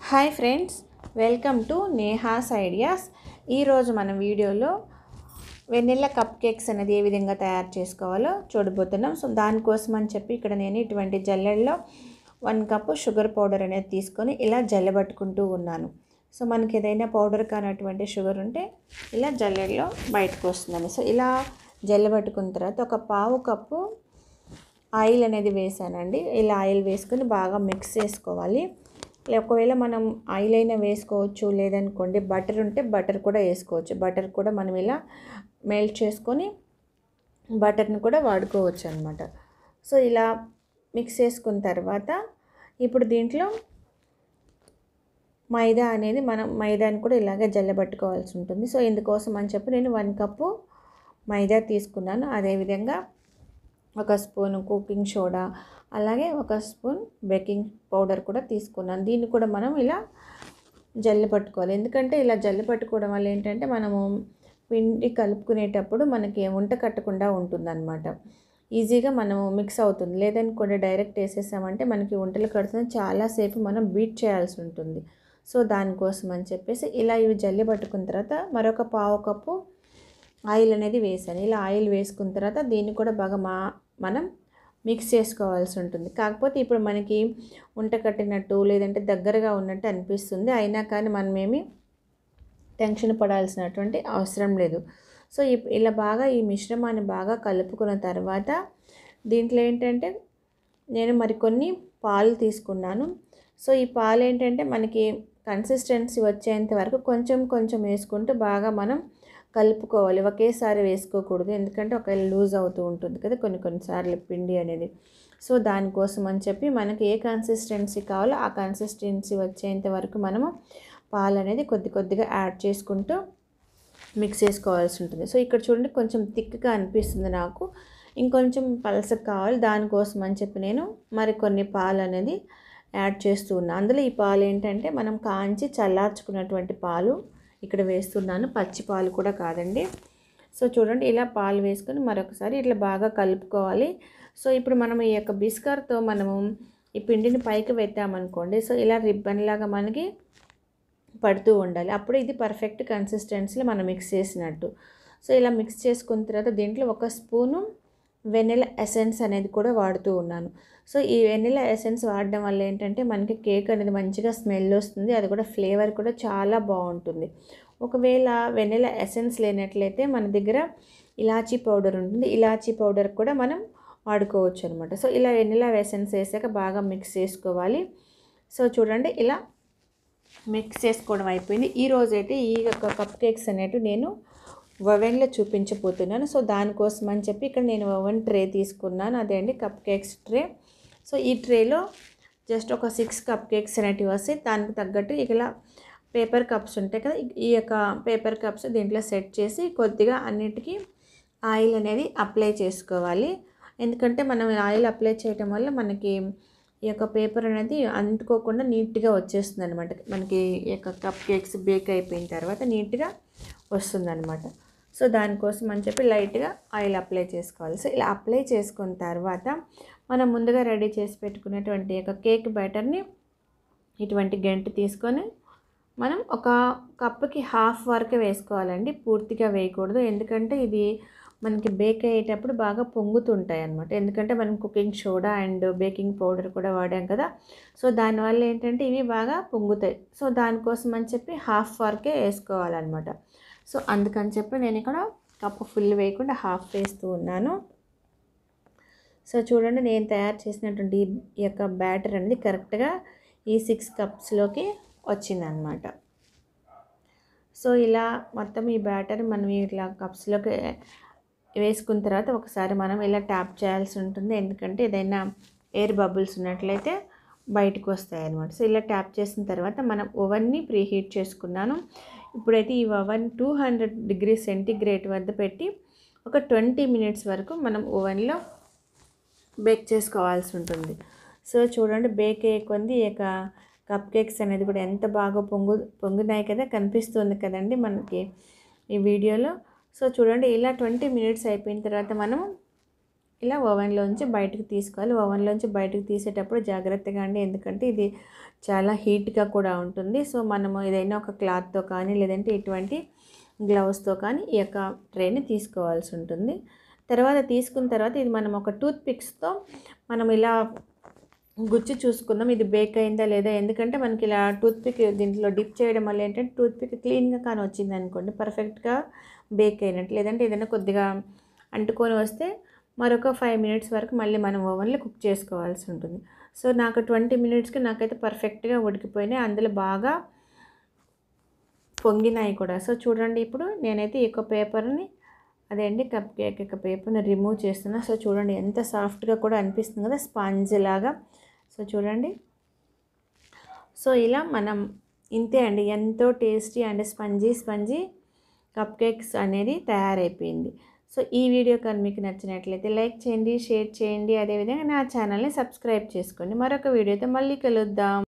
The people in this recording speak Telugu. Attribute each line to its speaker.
Speaker 1: hi friends welcome to Neha's ideas ఈరోజు మన వీడియోలో వెన్నెల కప్ కేక్స్ అనేది ఏ విధంగా తయారు చేసుకోవాలో చూడబోతున్నాం సో దానికోసం అని చెప్పి ఇక్కడ నేను ఇటువంటి జల్లెడలో వన్ కప్పు షుగర్ పౌడర్ అనేది తీసుకొని ఇలా జల్లబట్టుకుంటూ ఉన్నాను సో మనకి ఏదైనా పౌడర్ కానటువంటి షుగర్ ఉంటే ఇలా జల్లెడలో బయటకు వస్తుందని సో ఇలా జల్లబట్టుకున్న తర్వాత ఒక పావు కప్పు ఆయిల్ అనేది వేసానండి ఇలా ఆయిల్ వేసుకొని బాగా మిక్స్ చేసుకోవాలి లే- ఒకవేళ మనం ఆయిల్ అయినా వేసుకోవచ్చు లేదనుకోండి బటర్ ఉంటే బటర్ కూడా వేసుకోవచ్చు బటర్ కూడా మనం ఇలా మెల్ట్ చేసుకొని బటర్ని కూడా వాడుకోవచ్చు అనమాట సో ఇలా మిక్స్ చేసుకున్న తర్వాత ఇప్పుడు దీంట్లో మైదా అనేది మనం మైదాని కూడా ఇలాగే జల్లబట్టుకోవాల్సి ఉంటుంది సో ఇందుకోసం అని చెప్పి నేను వన్ కప్పు మైదా తీసుకున్నాను అదేవిధంగా ఒక స్పూన్ కుకింగ్ సోడా అలాగే ఒక స్పూన్ బేకింగ్ పౌడర్ కూడా తీసుకున్నాను దీన్ని కూడా మనం ఇలా జల్లి పట్టుకోవాలి ఎందుకంటే ఇలా జల్లి పట్టుకోవడం వల్ల ఏంటంటే మనము పిండి కలుపుకునేటప్పుడు మనకి వంట కట్టకుండా ఉంటుందన్నమాట ఈజీగా మనం మిక్స్ అవుతుంది లేదనుకోండి డైరెక్ట్ వేసేసామంటే మనకి వంటలు కడుతుంది చాలాసేపు మనం బీట్ చేయాల్సి ఉంటుంది సో దానికోసం అని చెప్పేసి ఇలా ఇవి జల్లి పట్టుకున్న తర్వాత మరొక పావు కప్పు ఆయిల్ అనేది వేసాను ఇలా ఆయిల్ వేసుకున్న తర్వాత దీన్ని కూడా బాగా మా మనం మిక్స్ చేసుకోవాల్సి ఉంటుంది కాకపోతే ఇప్పుడు మనకి ఉంట కట్టినట్టు లేదంటే దగ్గరగా ఉన్నట్టు అనిపిస్తుంది అయినా కానీ మనమేమి టెన్షన్ పడాల్సినటువంటి అవసరం లేదు సో ఇప్- ఇలా బాగా ఈ మిశ్రమాన్ని బాగా కలుపుకున్న తర్వాత దీంట్లో ఏంటంటే నేను మరికొన్ని పాలు తీసుకున్నాను సో ఈ పాలు ఏంటంటే మనకి కన్సిస్టెన్సీ వచ్చేంత వరకు కొంచెం కొంచెం వేసుకుంటూ బాగా మనం కలుపుకోవాలి ఒకేసారి వేసుకోకూడదు ఎందుకంటే ఒక లూజ్ అవుతూ ఉంటుంది కదా కొన్ని కొన్నిసార్లు పిండి అనేది సో దానికోసం అని చెప్పి మనకి ఏ కన్సిస్టెన్సీ కావాలో ఆ కన్సిస్టెన్సీ వచ్చేంత వరకు మనము పాలు అనేది కొద్ది కొద్దిగా యాడ్ చేసుకుంటూ మిక్స్ చేసుకోవాల్సి ఉంటుంది సో ఇక్కడ చూడండి కొంచెం థిక్గా అనిపిస్తుంది నాకు ఇంకొంచెం పలసగా కావాలి దానికోసం అని చెప్పి నేను మరికొన్ని పాలు అనేది యాడ్ చేస్తూ ఉన్నాను అందులో ఈ పాలు ఏంటంటే మనం కాంచి చల్లార్చుకున్నటువంటి పాలు ఇక్కడ వేస్తున్నాను పచ్చి పాలు కూడా కాదండి సో చూడండి ఇలా పాలు వేసుకొని మరొకసారి ఇట్లా బాగా కలుపుకోవాలి సో ఇప్పుడు మనం ఈ యొక్క బిస్కర్తో మనము ఈ పిండిని పైకి పెట్టామనుకోండి సో ఇలా రిబ్బన్ లాగా మనకి పడుతూ ఉండాలి అప్పుడు ఇది పర్ఫెక్ట్ కన్సిస్టెన్సీలో మనం మిక్స్ చేసినట్టు సో ఇలా మిక్స్ చేసుకున్న తర్వాత దీంట్లో ఒక స్పూను వెనిలా ఎసెన్స్ అనేది కూడా వాడుతూ ఉన్నాను సో ఈ వెనిలా ఎసెన్స్ వాడడం వల్ల ఏంటంటే మనకి కేక్ అనేది మంచిగా స్మెల్ వస్తుంది అది కూడా ఫ్లేవర్ కూడా చాలా బాగుంటుంది ఒకవేళ వెనిలా ఎసెన్స్ లేనట్లయితే మన దగ్గర ఇలాచీ పౌడర్ ఉంటుంది ఇలాచీ పౌడర్ కూడా మనం వాడుకోవచ్చు అనమాట సో ఇలా వెనిలా ఎసెన్స్ వేసాక బాగా మిక్స్ చేసుకోవాలి సో చూడండి ఇలా మిక్స్ చేసుకోవడం అయిపోయింది ఈ రోజైతే ఈ యొక్క కప్ కేక్స్ అనేటివి నేను ఓవెన్లో చూపించబోతున్నాను సో దానికోసం అని చెప్పి ఇక్కడ నేను ఓవెన్ ట్రే తీసుకున్నాను అదే అండి కప్ కేక్స్ ట్రే సో ఈ ట్రేలో జస్ట్ ఒక సిక్స్ కప్ కేక్స్ అనేటివి వస్తాయి దానికి తగ్గట్టు ఇలా పేపర్ కప్స్ ఉంటాయి కదా ఈ యొక్క పేపర్ కప్స్ దీంట్లో సెట్ చేసి కొద్దిగా అన్నిటికీ ఆయిల్ అనేది అప్లై చేసుకోవాలి ఎందుకంటే మనం ఆయిల్ అప్లై చేయటం వల్ల మనకి ఈ యొక్క పేపర్ అనేది అంటుకోకుండా నీట్గా వచ్చేస్తుంది అనమాట మనకి ఈ యొక్క కప్ కేక్స్ బేక్ అయిపోయిన తర్వాత నీట్గా వస్తుంది అనమాట సో దానికోసం అని చెప్పి లైట్గా ఆయిల్ అప్లై చేసుకోవాలి సో ఇలా అప్లై చేసుకున్న తర్వాత మనం ముందుగా రెడీ చేసి పెట్టుకున్నటువంటి యొక్క కేక్ బ్యాటర్ని ఇటువంటి గంట తీసుకొని మనం ఒక కప్పుకి హాఫ్ వరకు వేసుకోవాలండి పూర్తిగా వేయకూడదు ఎందుకంటే ఇది మనకి బేక్ అయ్యేటప్పుడు బాగా పొంగుతుంటాయి అన్నమాట ఎందుకంటే మనం cooking soda and baking powder కూడా వాడాం కదా సో దానివల్ల ఏంటంటే ఇవి బాగా పొంగుతాయి సో దానికోసం అని చెప్పి హాఫ్ వరకే వేసుకోవాలన్నమాట సో అందుకని చెప్పి నేను ఇక్కడ కప్పు ఫుల్ వేయకుండా హాఫ్ వేస్తూ ఉన్నాను సో చూడండి నేను తయారు చేసినటువంటి ఈ యొక్క బ్యాటర్ అనేది కరెక్ట్గా ఈ సిక్స్ కప్స్లోకి వచ్చిందనమాట సో ఇలా మొత్తం ఈ బ్యాటర్ మనం ఇట్లా కప్స్లోకి వేసుకున్న తర్వాత ఒకసారి మనం ఇలా ట్యాప్ చేయాల్సి ఉంటుంది ఎందుకంటే ఏదైనా ఎయిర్ బబుల్స్ ఉన్నట్లయితే బయటకు వస్తాయి అన్నమాట సో ఇలా ట్యాప్ చేసిన తర్వాత మనం ఓవెన్ని ప్రీ హీట్ చేసుకున్నాను ఇప్పుడైతే ఈ oven two hundred degree centigrade వద్ద పెట్టి ఒక ట్వంటీ మినిట్స్ వరకు మనం ఓవెన్లో బేక్ చేసుకోవాల్సి ఉంటుంది సో చూడండి బేక్ అయ్యే కొంది ఈ యొక్క కప్ కేక్స్ అనేది కూడా ఎంత బాగా పొంగు పొంగున్నాయి కదా కనిపిస్తుంది కదండి మనకి ఈ వీడియోలో సో చూడండి ఇలా ట్వంటీ మినిట్స్ అయిపోయిన తర్వాత మనం ఇలా ఓవెన్లోంచి బయటకు తీసుకోవాలి ఓవెన్లోంచి బయటకు తీసేటప్పుడు జాగ్రత్తగా అండి ఎందుకంటే ఇది చాలా హీట్గా కూడా ఉంటుంది సో మనము ఏదైనా ఒక క్లాత్తో కానీ లేదంటే ఇటువంటి గ్లౌస్తో కానీ ఈ యొక్క ట్రేని తీసుకోవాల్సి ఉంటుంది తర్వాత తీసుకున్న తర్వాత ఇది మనం ఒక టూత్ పిక్స్తో మనం ఇలా గుచ్చి చూసుకుందాం ఇది బేక్ అయిందా లేదా ఎందుకంటే మనకి ఇలా టూత్ పిక్ దీంట్లో డిప్ చేయడం వల్ల ఏంటంటే టూత్ పిక్ క్లీన్గా కానీ వచ్చింది అనుకోండి పర్ఫెక్ట్గా బేక్ అయినట్టు లేదంటే ఏదైనా కొద్దిగా అంటుకొని వస్తే మరొక ఫైవ్ మినిట్స్ వరకు మళ్ళీ మనం ఓవెన్లో కుక్ చేసుకోవాల్సి ఉంటుంది సో నాకు ట్వంటీ మినిట్స్కి నాకైతే పర్ఫెక్ట్గా ఉడికిపోయినాయి అందులో బాగా పొంగినాయి కూడా సో చూడండి ఇప్పుడు నేనైతే ఈ యొక్క పేపర్ని అదే అండి కప్ కేక్ యొక్క పేపర్ని రిమూవ్ చేస్తున్నా సో చూడండి ఎంత సాఫ్ట్గా కూడా అనిపిస్తుంది కదా స్పాంజ్ లాగా సో చూడండి సో ఇలా మనం ఇంతే అండి ఎంతో tasty and spongy spongy cupcakes అనేది తయారైపోయింది సో ఈ వీడియో కానీ మీకు నచ్చినట్లయితే లైక్ చేయండి షేర్ చేయండి అదేవిధంగా నా ఛానల్ని సబ్స్క్రైబ్ చేసుకోండి మరొక వీడియోతో మళ్ళీ కలుద్దాం